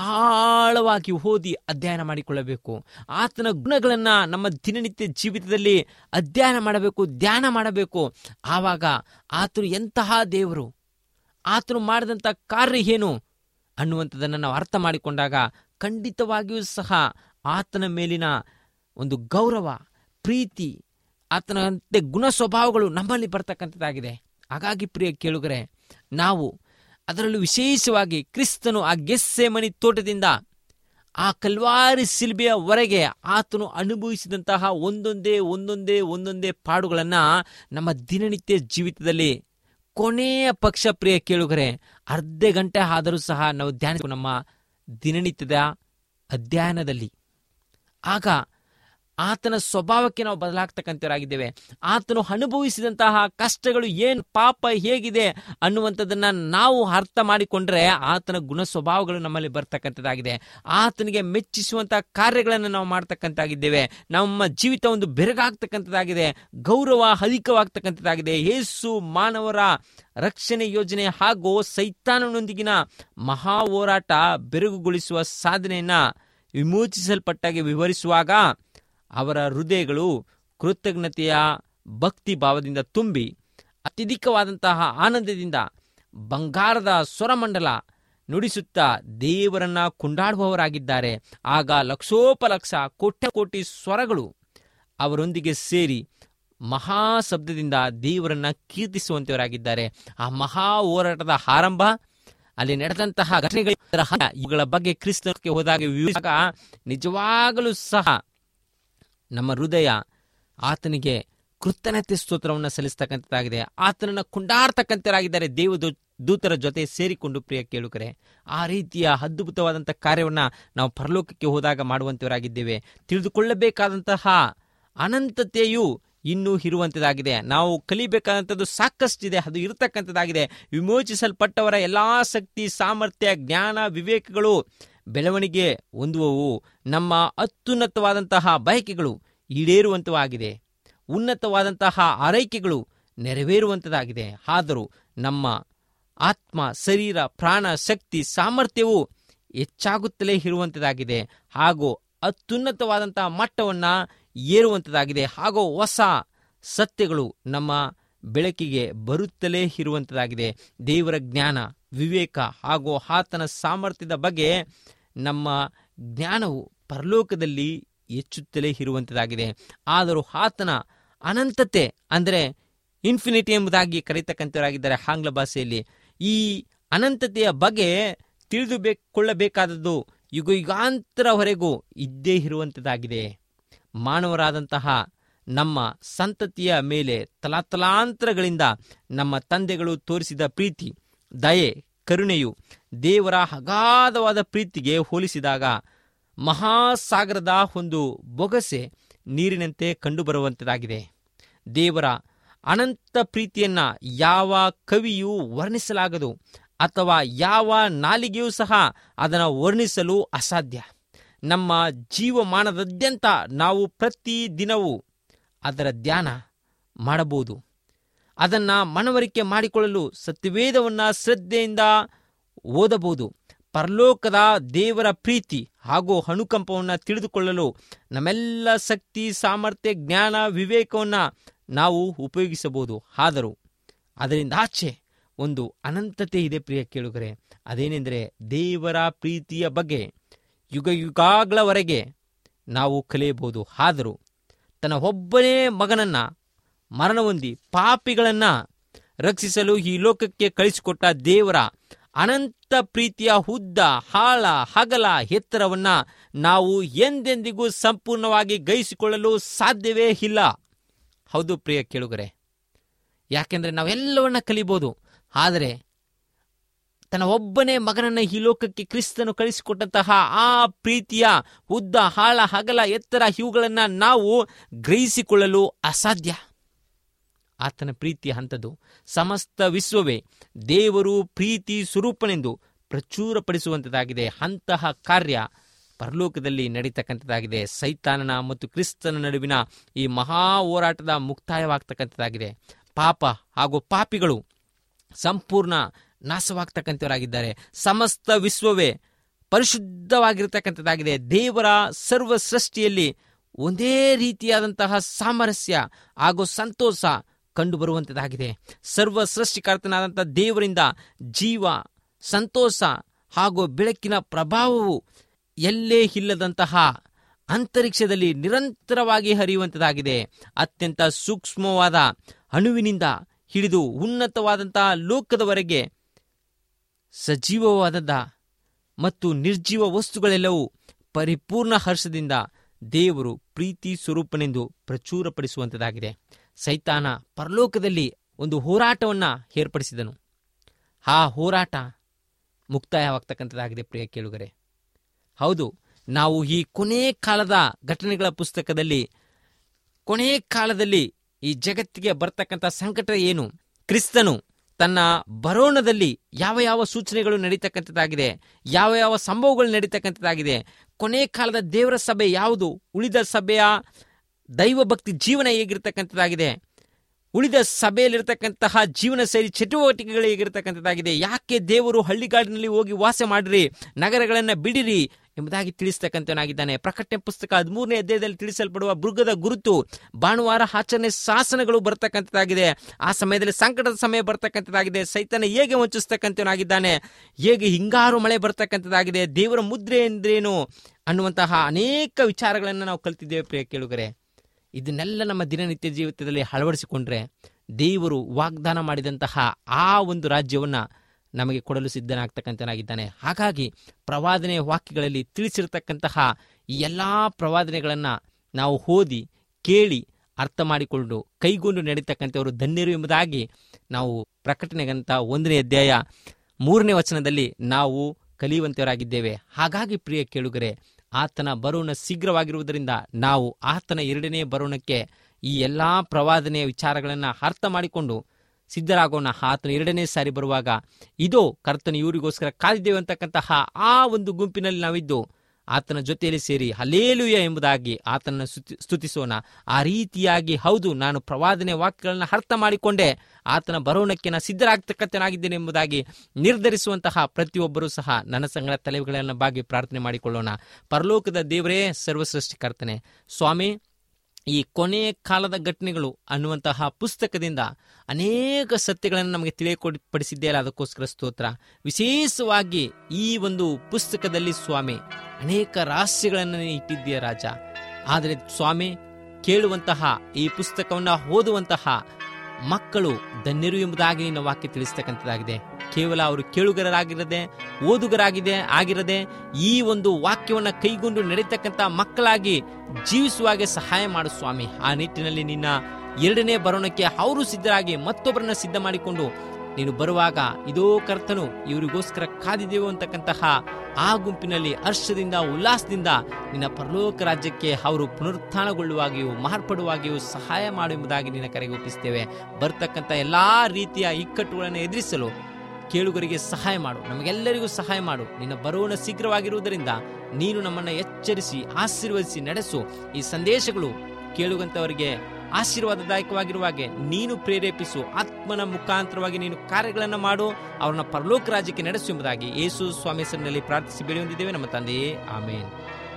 ಆಳವಾಗಿ ಓದಿ ಅಧ್ಯಯನ ಮಾಡಿಕೊಳ್ಳಬೇಕು ಆತನ ಗುಣಗಳನ್ನು ನಮ್ಮ ದಿನನಿತ್ಯ ಜೀವಿತದಲ್ಲಿ ಅಧ್ಯಯನ ಮಾಡಬೇಕು ಧ್ಯಾನ ಮಾಡಬೇಕು ಆವಾಗ ಆತನು ಎಂತಹ ದೇವರು ಆತನು ಮಾಡಿದಂಥ ಕಾರ್ಯ ಏನು ಅನ್ನುವಂಥದ್ದನ್ನು ನಾವು ಅರ್ಥ ಮಾಡಿಕೊಂಡಾಗ ಖಂಡಿತವಾಗಿಯೂ ಸಹ ಆತನ ಮೇಲಿನ ಒಂದು ಗೌರವ ಪ್ರೀತಿ ಆತನಂತೆ ಗುಣ ಸ್ವಭಾವಗಳು ನಮ್ಮಲ್ಲಿ ಬರ್ತಕ್ಕಂಥದ್ದಾಗಿದೆ ಹಾಗಾಗಿ ಪ್ರಿಯ ಕೇಳುಗರೆ ನಾವು ಅದರಲ್ಲೂ ವಿಶೇಷವಾಗಿ ಕ್ರಿಸ್ತನು ಆ ಗೆಸ್ಸೆಮನಿ ತೋಟದಿಂದ ಆ ಕಲ್ವಾರಿ ಸಿಲ್ಬೆಯವರೆಗೆ ಆತನು ಅನುಭವಿಸಿದಂತಹ ಒಂದೊಂದೇ ಒಂದೊಂದೇ ಒಂದೊಂದೇ ಪಾಡುಗಳನ್ನು ನಮ್ಮ ದಿನನಿತ್ಯ ಜೀವಿತದಲ್ಲಿ ಕೊನೆಯ ಪಕ್ಷ ಪ್ರಿಯ ಕೇಳುಗರೆ ಅರ್ಧ ಗಂಟೆ ಆದರೂ ಸಹ ನಾವು ಧ್ಯಾನ ನಮ್ಮ ದಿನನಿತ್ಯದ ಅಧ್ಯಯನದಲ್ಲಿ ಆಗ ಆತನ ಸ್ವಭಾವಕ್ಕೆ ನಾವು ಬದಲಾಗ್ತಕ್ಕಂಥವರಾಗಿದ್ದೇವೆ ಆತನು ಅನುಭವಿಸಿದಂತಹ ಕಷ್ಟಗಳು ಏನು ಪಾಪ ಹೇಗಿದೆ ಅನ್ನುವಂಥದ್ದನ್ನ ನಾವು ಅರ್ಥ ಮಾಡಿಕೊಂಡ್ರೆ ಆತನ ಗುಣ ಸ್ವಭಾವಗಳು ನಮ್ಮಲ್ಲಿ ಬರ್ತಕ್ಕಂಥದ್ದಾಗಿದೆ ಆತನಿಗೆ ಮೆಚ್ಚಿಸುವಂತಹ ಕಾರ್ಯಗಳನ್ನು ನಾವು ಮಾಡ್ತಕ್ಕಂಥಾಗಿದ್ದೇವೆ ನಮ್ಮ ಜೀವಿತ ಒಂದು ಬೆರಗಾಗ್ತಕ್ಕಂಥದ್ದಾಗಿದೆ ಗೌರವ ಅಧಿಕವಾಗ್ತಕ್ಕಂಥದ್ದಾಗಿದೆ ಯೇಸು ಮಾನವರ ರಕ್ಷಣೆ ಯೋಜನೆ ಹಾಗೂ ಸೈತಾನನೊಂದಿಗಿನ ಮಹಾ ಹೋರಾಟ ಬೆರಗುಗೊಳಿಸುವ ಸಾಧನೆಯನ್ನ ವಿಮೋಚಿಸಲ್ಪಟ್ಟಾಗೆ ವಿವರಿಸುವಾಗ ಅವರ ಹೃದಯಗಳು ಕೃತಜ್ಞತೆಯ ಭಕ್ತಿ ಭಾವದಿಂದ ತುಂಬಿ ಅತ್ಯಧಿಕವಾದಂತಹ ಆನಂದದಿಂದ ಬಂಗಾರದ ಸ್ವರಮಂಡಲ ನುಡಿಸುತ್ತಾ ದೇವರನ್ನ ಕೊಂಡಾಡುವವರಾಗಿದ್ದಾರೆ ಆಗ ಲಕ್ಷೋಪಲಕ್ಷ ಕೋಟ್ಯ ಕೋಟಿ ಸ್ವರಗಳು ಅವರೊಂದಿಗೆ ಸೇರಿ ಮಹಾ ಶಬ್ದದಿಂದ ದೇವರನ್ನ ಕೀರ್ತಿಸುವಂತವರಾಗಿದ್ದಾರೆ ಆ ಮಹಾ ಹೋರಾಟದ ಆರಂಭ ಅಲ್ಲಿ ನಡೆದಂತಹ ಘಟನೆಗಳ ಇವುಗಳ ಬಗ್ಗೆ ಕ್ರಿಸ್ತಕ್ಕೆ ಹೋದಾಗ ವಿವರಿಸಿದಾಗ ನಿಜವಾಗಲೂ ಸಹ ನಮ್ಮ ಹೃದಯ ಆತನಿಗೆ ಕೃತಜ್ಞತೆ ಸ್ತೋತ್ರವನ್ನು ಸಲ್ಲಿಸ್ತಕ್ಕಂಥದ್ದಾಗಿದೆ ಆತನನ್ನು ಕೊಂಡಾಡ್ತಕ್ಕಂಥರಾಗಿದ್ದಾರೆ ದೇವ ದೂತರ ಜೊತೆ ಸೇರಿಕೊಂಡು ಪ್ರಿಯ ಕೇಳುಕರೆ ಆ ರೀತಿಯ ಅದ್ಭುತವಾದಂಥ ಕಾರ್ಯವನ್ನು ನಾವು ಪರಲೋಕಕ್ಕೆ ಹೋದಾಗ ಮಾಡುವಂತವರಾಗಿದ್ದೇವೆ ತಿಳಿದುಕೊಳ್ಳಬೇಕಾದಂತಹ ಅನಂತತೆಯು ಇನ್ನೂ ಇರುವಂಥದ್ದಾಗಿದೆ ನಾವು ಕಲಿಬೇಕಾದಂಥದ್ದು ಸಾಕಷ್ಟಿದೆ ಅದು ಇರತಕ್ಕಂಥದ್ದಾಗಿದೆ ವಿಮೋಚಿಸಲ್ಪಟ್ಟವರ ಎಲ್ಲ ಶಕ್ತಿ ಸಾಮರ್ಥ್ಯ ಜ್ಞಾನ ವಿವೇಕಗಳು ಬೆಳವಣಿಗೆ ಹೊಂದುವವು ನಮ್ಮ ಅತ್ಯುನ್ನತವಾದಂತಹ ಬಯಕೆಗಳು ಈಡೇರುವಂತವಾಗಿದೆ ಉನ್ನತವಾದಂತಹ ಆರೈಕೆಗಳು ನೆರವೇರುವಂಥದ್ದಾಗಿದೆ ಆದರೂ ನಮ್ಮ ಆತ್ಮ ಶರೀರ ಪ್ರಾಣ ಶಕ್ತಿ ಸಾಮರ್ಥ್ಯವು ಹೆಚ್ಚಾಗುತ್ತಲೇ ಇರುವಂಥದ್ದಾಗಿದೆ ಹಾಗೂ ಅತ್ಯುನ್ನತವಾದಂತಹ ಮಟ್ಟವನ್ನು ಏರುವಂಥದ್ದಾಗಿದೆ ಹಾಗೂ ಹೊಸ ಸತ್ಯಗಳು ನಮ್ಮ ಬೆಳಕಿಗೆ ಬರುತ್ತಲೇ ಇರುವಂಥದ್ದಾಗಿದೆ ದೇವರ ಜ್ಞಾನ ವಿವೇಕ ಹಾಗೂ ಆತನ ಸಾಮರ್ಥ್ಯದ ಬಗ್ಗೆ ನಮ್ಮ ಜ್ಞಾನವು ಪರಲೋಕದಲ್ಲಿ ಹೆಚ್ಚುತ್ತಲೇ ಇರುವಂಥದ್ದಾಗಿದೆ ಆದರೂ ಆತನ ಅನಂತತೆ ಅಂದರೆ ಇನ್ಫಿನಿಟಿ ಎಂಬುದಾಗಿ ಕರೀತಕ್ಕಂಥವರಾಗಿದ್ದಾರೆ ಆಂಗ್ಲ ಭಾಷೆಯಲ್ಲಿ ಈ ಅನಂತತೆಯ ಬಗ್ಗೆ ತಿಳಿದು ಕೊಳ್ಳಬೇಕಾದದ್ದು ಯುಗ ಯುಗಾಂತರವರೆಗೂ ಇದ್ದೇ ಇರುವಂಥದ್ದಾಗಿದೆ ಮಾನವರಾದಂತಹ ನಮ್ಮ ಸಂತತಿಯ ಮೇಲೆ ತಲಾತಲಾಂತರಗಳಿಂದ ನಮ್ಮ ತಂದೆಗಳು ತೋರಿಸಿದ ಪ್ರೀತಿ ದಯೆ ಕರುಣೆಯು ದೇವರ ಅಗಾಧವಾದ ಪ್ರೀತಿಗೆ ಹೋಲಿಸಿದಾಗ ಮಹಾಸಾಗರದ ಒಂದು ಬೊಗಸೆ ನೀರಿನಂತೆ ಕಂಡುಬರುವಂಥದ್ದಾಗಿದೆ ದೇವರ ಅನಂತ ಪ್ರೀತಿಯನ್ನ ಯಾವ ಕವಿಯೂ ವರ್ಣಿಸಲಾಗದು ಅಥವಾ ಯಾವ ನಾಲಿಗೆಯೂ ಸಹ ಅದನ್ನು ವರ್ಣಿಸಲು ಅಸಾಧ್ಯ ನಮ್ಮ ಜೀವಮಾನದಾದ್ಯಂತ ನಾವು ಪ್ರತಿ ದಿನವೂ ಅದರ ಧ್ಯಾನ ಮಾಡಬಹುದು ಅದನ್ನು ಮನವರಿಕೆ ಮಾಡಿಕೊಳ್ಳಲು ಸತ್ಯವೇದವನ್ನು ಶ್ರದ್ಧೆಯಿಂದ ಓದಬಹುದು ಪರಲೋಕದ ದೇವರ ಪ್ರೀತಿ ಹಾಗೂ ಅನುಕಂಪವನ್ನು ತಿಳಿದುಕೊಳ್ಳಲು ನಮ್ಮೆಲ್ಲ ಶಕ್ತಿ ಸಾಮರ್ಥ್ಯ ಜ್ಞಾನ ವಿವೇಕವನ್ನು ನಾವು ಉಪಯೋಗಿಸಬಹುದು ಆದರೂ ಅದರಿಂದ ಆಚೆ ಒಂದು ಅನಂತತೆ ಇದೆ ಪ್ರಿಯ ಕೇಳುಗರೆ ಅದೇನೆಂದರೆ ದೇವರ ಪ್ರೀತಿಯ ಬಗ್ಗೆ ಯುಗ ಯುಗಾಗಳವರೆಗೆ ನಾವು ಕಲಿಯಬಹುದು ಆದರೂ ತನ್ನ ಒಬ್ಬನೇ ಮಗನನ್ನ ಮರಣ ಹೊಂದಿ ಪಾಪಿಗಳನ್ನ ರಕ್ಷಿಸಲು ಈ ಲೋಕಕ್ಕೆ ಕಳಿಸಿಕೊಟ್ಟ ದೇವರ ಅನಂತ ಪ್ರೀತಿಯ ಉದ್ದ ಹಾಳ ಹಗಲ ಎತ್ತರವನ್ನ ನಾವು ಎಂದೆಂದಿಗೂ ಸಂಪೂರ್ಣವಾಗಿ ಗೈಸಿಕೊಳ್ಳಲು ಸಾಧ್ಯವೇ ಇಲ್ಲ ಹೌದು ಪ್ರಿಯ ಕೇಳುಗರೆ ಯಾಕೆಂದ್ರೆ ನಾವೆಲ್ಲವನ್ನ ಕಲಿಬೋದು ಆದರೆ ತನ್ನ ಒಬ್ಬನೇ ಮಗನನ್ನ ಈ ಲೋಕಕ್ಕೆ ಕ್ರಿಸ್ತನು ಕಳಿಸಿಕೊಟ್ಟಂತಹ ಆ ಪ್ರೀತಿಯ ಉದ್ದ ಹಾಳ ಹಗಲ ಎತ್ತರ ಇವುಗಳನ್ನ ನಾವು ಗ್ರಹಿಸಿಕೊಳ್ಳಲು ಅಸಾಧ್ಯ ಆತನ ಪ್ರೀತಿಯ ಹಂತದ್ದು ಸಮಸ್ತ ವಿಶ್ವವೇ ದೇವರು ಪ್ರೀತಿ ಸ್ವರೂಪನೆಂದು ಪ್ರಚುರಪಡಿಸುವಂಥದ್ದಾಗಿದೆ ಅಂತಹ ಕಾರ್ಯ ಪರಲೋಕದಲ್ಲಿ ನಡೀತಕ್ಕಂಥದ್ದಾಗಿದೆ ಸೈತಾನನ ಮತ್ತು ಕ್ರಿಸ್ತನ ನಡುವಿನ ಈ ಮಹಾ ಹೋರಾಟದ ಮುಕ್ತಾಯವಾಗ್ತಕ್ಕಂಥದ್ದಾಗಿದೆ ಪಾಪ ಹಾಗೂ ಪಾಪಿಗಳು ಸಂಪೂರ್ಣ ನಾಶವಾಗ್ತಕ್ಕಂಥವರಾಗಿದ್ದಾರೆ ಸಮಸ್ತ ವಿಶ್ವವೇ ಪರಿಶುದ್ಧವಾಗಿರ್ತಕ್ಕಂಥದ್ದಾಗಿದೆ ದೇವರ ಸರ್ವ ಸೃಷ್ಟಿಯಲ್ಲಿ ಒಂದೇ ರೀತಿಯಾದಂತಹ ಸಾಮರಸ್ಯ ಹಾಗೂ ಸಂತೋಷ ಕಂಡುಬರುವಂಥದ್ದಾಗಿದೆ ಸರ್ವ ಸೃಷ್ಟಿಕರ್ತನಾದಂಥ ದೇವರಿಂದ ಜೀವ ಸಂತೋಷ ಹಾಗೂ ಬೆಳಕಿನ ಪ್ರಭಾವವು ಎಲ್ಲೇ ಇಲ್ಲದಂತಹ ಅಂತರಿಕ್ಷದಲ್ಲಿ ನಿರಂತರವಾಗಿ ಹರಿಯುವಂಥದ್ದಾಗಿದೆ ಅತ್ಯಂತ ಸೂಕ್ಷ್ಮವಾದ ಅಣುವಿನಿಂದ ಹಿಡಿದು ಉನ್ನತವಾದಂತಹ ಲೋಕದವರೆಗೆ ಸಜೀವವಾದ ಮತ್ತು ನಿರ್ಜೀವ ವಸ್ತುಗಳೆಲ್ಲವೂ ಪರಿಪೂರ್ಣ ಹರ್ಷದಿಂದ ದೇವರು ಪ್ರೀತಿ ಸ್ವರೂಪನೆಂದು ಪ್ರಚುರಪಡಿಸುವಂಥದ್ದಾಗಿದೆ ಸೈತಾನ ಪರಲೋಕದಲ್ಲಿ ಒಂದು ಹೋರಾಟವನ್ನ ಏರ್ಪಡಿಸಿದನು ಆ ಹೋರಾಟ ಮುಕ್ತಾಯವಾಗ್ತಕ್ಕಂಥದ್ದಾಗಿದೆ ಪ್ರಿಯ ಕೇಳುಗರೆ ಹೌದು ನಾವು ಈ ಕೊನೆ ಕಾಲದ ಘಟನೆಗಳ ಪುಸ್ತಕದಲ್ಲಿ ಕೊನೆ ಕಾಲದಲ್ಲಿ ಈ ಜಗತ್ತಿಗೆ ಬರ್ತಕ್ಕಂಥ ಸಂಕಟ ಏನು ಕ್ರಿಸ್ತನು ತನ್ನ ಬರೋಣದಲ್ಲಿ ಯಾವ ಯಾವ ಸೂಚನೆಗಳು ನಡೀತಕ್ಕಂಥದ್ದಾಗಿದೆ ಯಾವ ಯಾವ ಸಂಭವಗಳು ನಡೀತಕ್ಕಂಥದ್ದಾಗಿದೆ ಕೊನೆ ಕಾಲದ ದೇವರ ಸಭೆ ಯಾವುದು ಉಳಿದ ಸಭೆಯ ದೈವ ಭಕ್ತಿ ಜೀವನ ಹೇಗಿರ್ತಕ್ಕಂಥದ್ದಾಗಿದೆ ಉಳಿದ ಸಭೆಯಲ್ಲಿರ್ತಕ್ಕಂತಹ ಜೀವನ ಶೈಲಿ ಚಟುವಟಿಕೆಗಳು ಹೇಗಿರ್ತಕ್ಕಂಥದ್ದಾಗಿದೆ ಯಾಕೆ ದೇವರು ಹಳ್ಳಿಗಾಡಿನಲ್ಲಿ ಹೋಗಿ ವಾಸ ಮಾಡಿರಿ ನಗರಗಳನ್ನು ಬಿಡಿರಿ ಎಂಬುದಾಗಿ ತಿಳಿಸ್ತಕ್ಕಂಥವನಾಗಿದ್ದಾನೆ ಪ್ರಕಟಣೆ ಪುಸ್ತಕ ಹದಿಮೂರನೇ ಅಧ್ಯಾಯದಲ್ಲಿ ತಿಳಿಸಲ್ಪಡುವ ಮೃಗದ ಗುರುತು ಭಾನುವಾರ ಆಚರಣೆ ಶಾಸನಗಳು ಬರ್ತಕ್ಕಂಥದ್ದಾಗಿದೆ ಆ ಸಮಯದಲ್ಲಿ ಸಂಕಟದ ಸಮಯ ಬರ್ತಕ್ಕಂಥದ್ದಾಗಿದೆ ಸೈತನ ಹೇಗೆ ವಂಚಿಸ್ತಕ್ಕಂಥವನಾಗಿದ್ದಾನೆ ಹೇಗೆ ಹಿಂಗಾರು ಮಳೆ ಬರ್ತಕ್ಕಂಥದ್ದಾಗಿದೆ ದೇವರ ಮುದ್ರೆ ಎಂದ್ರೇನು ಅನ್ನುವಂತಹ ಅನೇಕ ವಿಚಾರಗಳನ್ನು ನಾವು ಕಲ್ತಿದ್ದೇವೆ ಪ್ರಿಯ ಕೇಳುಗರೆ ಇದನ್ನೆಲ್ಲ ನಮ್ಮ ದಿನನಿತ್ಯ ಜೀವಿತದಲ್ಲಿ ಅಳವಡಿಸಿಕೊಂಡ್ರೆ ದೇವರು ವಾಗ್ದಾನ ಮಾಡಿದಂತಹ ಆ ಒಂದು ರಾಜ್ಯವನ್ನ ನಮಗೆ ಕೊಡಲು ಸಿದ್ಧನಾಗ್ತಕ್ಕಂಥನಾಗಿದ್ದಾನೆ ಹಾಗಾಗಿ ಪ್ರವಾದನೆ ವಾಕ್ಯಗಳಲ್ಲಿ ತಿಳಿಸಿರತಕ್ಕಂತಹ ಈ ಎಲ್ಲ ಪ್ರವಾದನೆಗಳನ್ನು ನಾವು ಓದಿ ಕೇಳಿ ಅರ್ಥ ಮಾಡಿಕೊಂಡು ಕೈಗೊಂಡು ನಡೀತಕ್ಕಂಥವರು ಧನ್ಯರು ಎಂಬುದಾಗಿ ನಾವು ಪ್ರಕಟಣೆಗಂತ ಒಂದನೇ ಅಧ್ಯಾಯ ಮೂರನೇ ವಚನದಲ್ಲಿ ನಾವು ಕಲಿಯುವಂತವರಾಗಿದ್ದೇವೆ ಹಾಗಾಗಿ ಪ್ರಿಯ ಕೇಳುಗರೆ ಆತನ ಬರೋಣ ಶೀಘ್ರವಾಗಿರುವುದರಿಂದ ನಾವು ಆತನ ಎರಡನೇ ಬರೋಣಕ್ಕೆ ಈ ಎಲ್ಲ ಪ್ರವಾದನೆಯ ವಿಚಾರಗಳನ್ನು ಅರ್ಥ ಮಾಡಿಕೊಂಡು ಸಿದ್ಧರಾಗೋಣ ಆತನ ಎರಡನೇ ಸಾರಿ ಬರುವಾಗ ಇದೋ ಕರ್ತನ ಇವರಿಗೋಸ್ಕರ ಕಾದಿದ್ದೇವೆ ಅಂತಕ್ಕಂತಹ ಆ ಒಂದು ಗುಂಪಿನಲ್ಲಿ ನಾವಿದ್ದು ಆತನ ಜೊತೆಯಲ್ಲಿ ಸೇರಿ ಹಲೇಲುಯ ಎಂಬುದಾಗಿ ಆತನನ್ನು ಸ್ತುತಿ- ಸ್ತುತಿಸೋಣ ಆ ರೀತಿಯಾಗಿ ಹೌದು ನಾನು ಪ್ರವಾದನೆ ವಾಕ್ಯಗಳನ್ನು ಅರ್ಥ ಮಾಡಿಕೊಂಡೆ ಆತನ ಬರೋಣಕ್ಕೆ ನಾನು ಸಿದ್ಧರಾಗ್ತಕ್ಕಂಥನಾಗಿದ್ದೇನೆ ಎಂಬುದಾಗಿ ನಿರ್ಧರಿಸುವಂತಹ ಪ್ರತಿಯೊಬ್ಬರೂ ಸಹ ನನ್ನ ಸಂಗಡ ತಲೆಗಳನ್ನು ಬಾಗಿ ಪ್ರಾರ್ಥನೆ ಮಾಡಿಕೊಳ್ಳೋಣ ಪರಲೋಕದ ದೇವರೇ ಸರ್ವಸೃಷ್ಟಿಕರ್ತನೆ ಸ್ವಾಮಿ ಈ ಕೊನೆಯ ಕಾಲದ ಘಟನೆಗಳು ಅನ್ನುವಂತಹ ಪುಸ್ತಕದಿಂದ ಅನೇಕ ಸತ್ಯಗಳನ್ನು ನಮಗೆ ತಿಳಿಯಪಡಿಸಿದ್ದೆಯಲ್ಲ ಅದಕ್ಕೋಸ್ಕರ ಸ್ತೋತ್ರ ವಿಶೇಷವಾಗಿ ಈ ಒಂದು ಪುಸ್ತಕದಲ್ಲಿ ಸ್ವಾಮಿ ಅನೇಕ ರಹಸ್ಯಗಳನ್ನು ನೀನು ಇಟ್ಟಿದ್ದೀಯ ರಾಜ ಆದರೆ ಸ್ವಾಮಿ ಕೇಳುವಂತಹ ಈ ಪುಸ್ತಕವನ್ನು ಓದುವಂತಹ ಮಕ್ಕಳು ಧನ್ಯರು ಎಂಬುದಾಗಿ ನಿನ್ನ ವಾಕ್ಯ ತಿಳಿಸ್ತಕ್ಕಂಥದ್ದಾಗಿದೆ ಕೇವಲ ಅವರು ಕೇಳುಗರಾಗಿರದೆ ಓದುಗರಾಗಿದೆ ಆಗಿರದೆ ಈ ಒಂದು ವಾಕ್ಯವನ್ನು ಕೈಗೊಂಡು ನಡೀತಕ್ಕಂಥ ಮಕ್ಕಳಾಗಿ ಜೀವಿಸುವಾಗೆ ಸಹಾಯ ಮಾಡು ಸ್ವಾಮಿ ಆ ನಿಟ್ಟಿನಲ್ಲಿ ನಿನ್ನ ಎರಡನೇ ಬರೋಣಕ್ಕೆ ಅವರು ಸಿದ್ಧರಾಗಿ ಮತ್ತೊಬ್ಬರನ್ನ ಸಿದ್ಧ ಮಾಡಿಕೊಂಡು ನೀನು ಬರುವಾಗ ಇದೋ ಕರ್ತನು ಇವರಿಗೋಸ್ಕರ ಕಾದಿದೆವು ಅಂತಕ್ಕಂತಹ ಆ ಗುಂಪಿನಲ್ಲಿ ಹರ್ಷದಿಂದ ಉಲ್ಲಾಸದಿಂದ ನಿನ್ನ ಪರಲೋಕ ರಾಜ್ಯಕ್ಕೆ ಅವರು ಪುನರುತ್ಥಾನಗೊಳ್ಳುವಾಗಿಯೂ ಮಾರ್ಪಡುವಾಗಿಯೂ ಸಹಾಯ ಮಾಡು ಎಂಬುದಾಗಿ ನಿನ್ನ ಕರೆಗೆ ಒಪ್ಪಿಸ್ತೇವೆ ಬರ್ತಕ್ಕಂಥ ಎಲ್ಲಾ ರೀತಿಯ ಇಕ್ಕಟ್ಟುಗಳನ್ನು ಎದುರಿಸಲು ಕೇಳುಗರಿಗೆ ಸಹಾಯ ಮಾಡು ನಮಗೆಲ್ಲರಿಗೂ ಸಹಾಯ ಮಾಡು ನಿನ್ನ ಬರೋಣ ಶೀಘ್ರವಾಗಿರುವುದರಿಂದ ನೀನು ನಮ್ಮನ್ನು ಎಚ್ಚರಿಸಿ ಆಶೀರ್ವದಿಸಿ ನಡೆಸು ಈ ಸಂದೇಶಗಳು ಕೇಳುವಂತವರಿಗೆ ಆಶೀರ್ವಾದದಾಯಕವಾಗಿರುವಾಗೆ ನೀನು ಪ್ರೇರೇಪಿಸು ಆತ್ಮನ ಮುಖಾಂತರವಾಗಿ ನೀನು ಕಾರ್ಯಗಳನ್ನು ಮಾಡು ಅವರನ್ನ ಪರಲೋಕ ರಾಜ್ಯಕ್ಕೆ ನಡೆಸು ಎಂಬುದಾಗಿ ಯೇಸು ಸ್ವಾಮಿ ಹೆಸರಿನಲ್ಲಿ ಪ್ರಾರ್ಥಿಸಿ ಬೇಡಿ ಹೊಂದಿದ್ದೇವೆ ನಮ್ಮ ತಂದೆಯೇ ಆಮೇನ್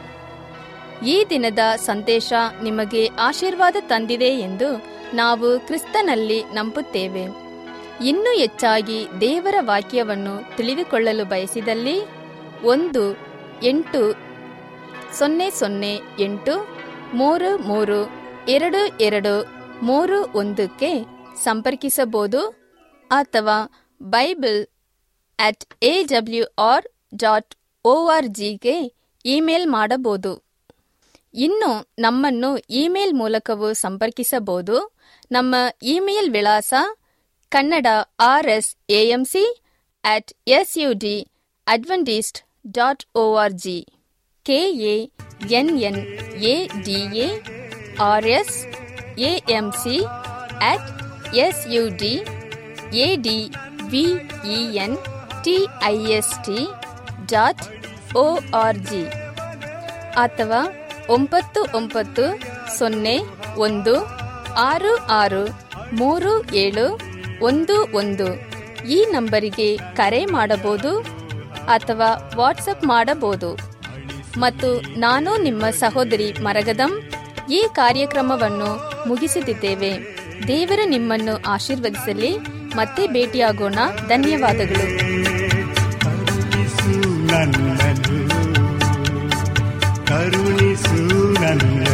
ಈ ದಿನದ ಸಂದೇಶ ನಿಮಗೆ ಆಶೀರ್ವಾದ ತಂದಿದೆ ಎಂದು ನಾವು ಕ್ರಿಸ್ತನಲ್ಲಿ ನಂಬುತ್ತೇವೆ ಇನ್ನೂ ಹೆಚ್ಚಾಗಿ ದೇವರ ವಾಕ್ಯವನ್ನು ತಿಳಿದುಕೊಳ್ಳಲು ಬಯಸಿದಲ್ಲಿ ಒಂದು ಎಂಟು ಸೊನ್ನೆ ಸೊನ್ನೆ ಎಂಟು ಮೂರು ಮೂರು ಎರಡು ಎರಡು ಮೂರು ಒಂದಕ್ಕೆ ಸಂಪರ್ಕಿಸಬಹುದು ಅಥವಾ Bible at A W R dot O R ಜಿಗೆ ಇಮೇಲ್ ಮಾಡಬಹುದು ಇನ್ನು ನಮ್ಮನ್ನು ಇಮೇಲ್ ಮೂಲಕವೂ ಸಂಪರ್ಕಿಸಬಹುದು ನಮ್ಮ ಇಮೇಲ್ ವಿಳಾಸ Kannada R S AMC at S U D Adventist dot O R G K A N N A D A R S AM C at S U D A D V E N T I S T dot O R G ಅಥವಾ ಒಂಬತ್ತು ಒಂಬತ್ತು ಸೊನ್ನೆ ಒಂದು ಆರು ಆರು ಮೂರು ಏಳು ಒಂದು ಒಂದು ಈ ನಂಬರಿಗೆ ಕರೆ ಮಾಡಬಹುದು ಅಥವಾ ವಾಟ್ಸಪ್ ಮಾಡಬಹುದು ಮತ್ತು ನಾನು ನಿಮ್ಮ ಸಹೋದರಿ ಮರಗದಂ ಈ ಕಾರ್ಯಕ್ರಮವನ್ನು ಮುಗಿಸುತ್ತಿದ್ದೇವೆ ದೇವರು ನಿಮ್ಮನ್ನು ಆಶೀರ್ವದಿಸಲಿ ಮತ್ತೆ ಭೇಟಿಯಾಗೋಣ ಧನ್ಯವಾದಗಳು ಕರುಣಿಸು ನನ್ನನು ಕರುಣಿಸು ನನ್ನ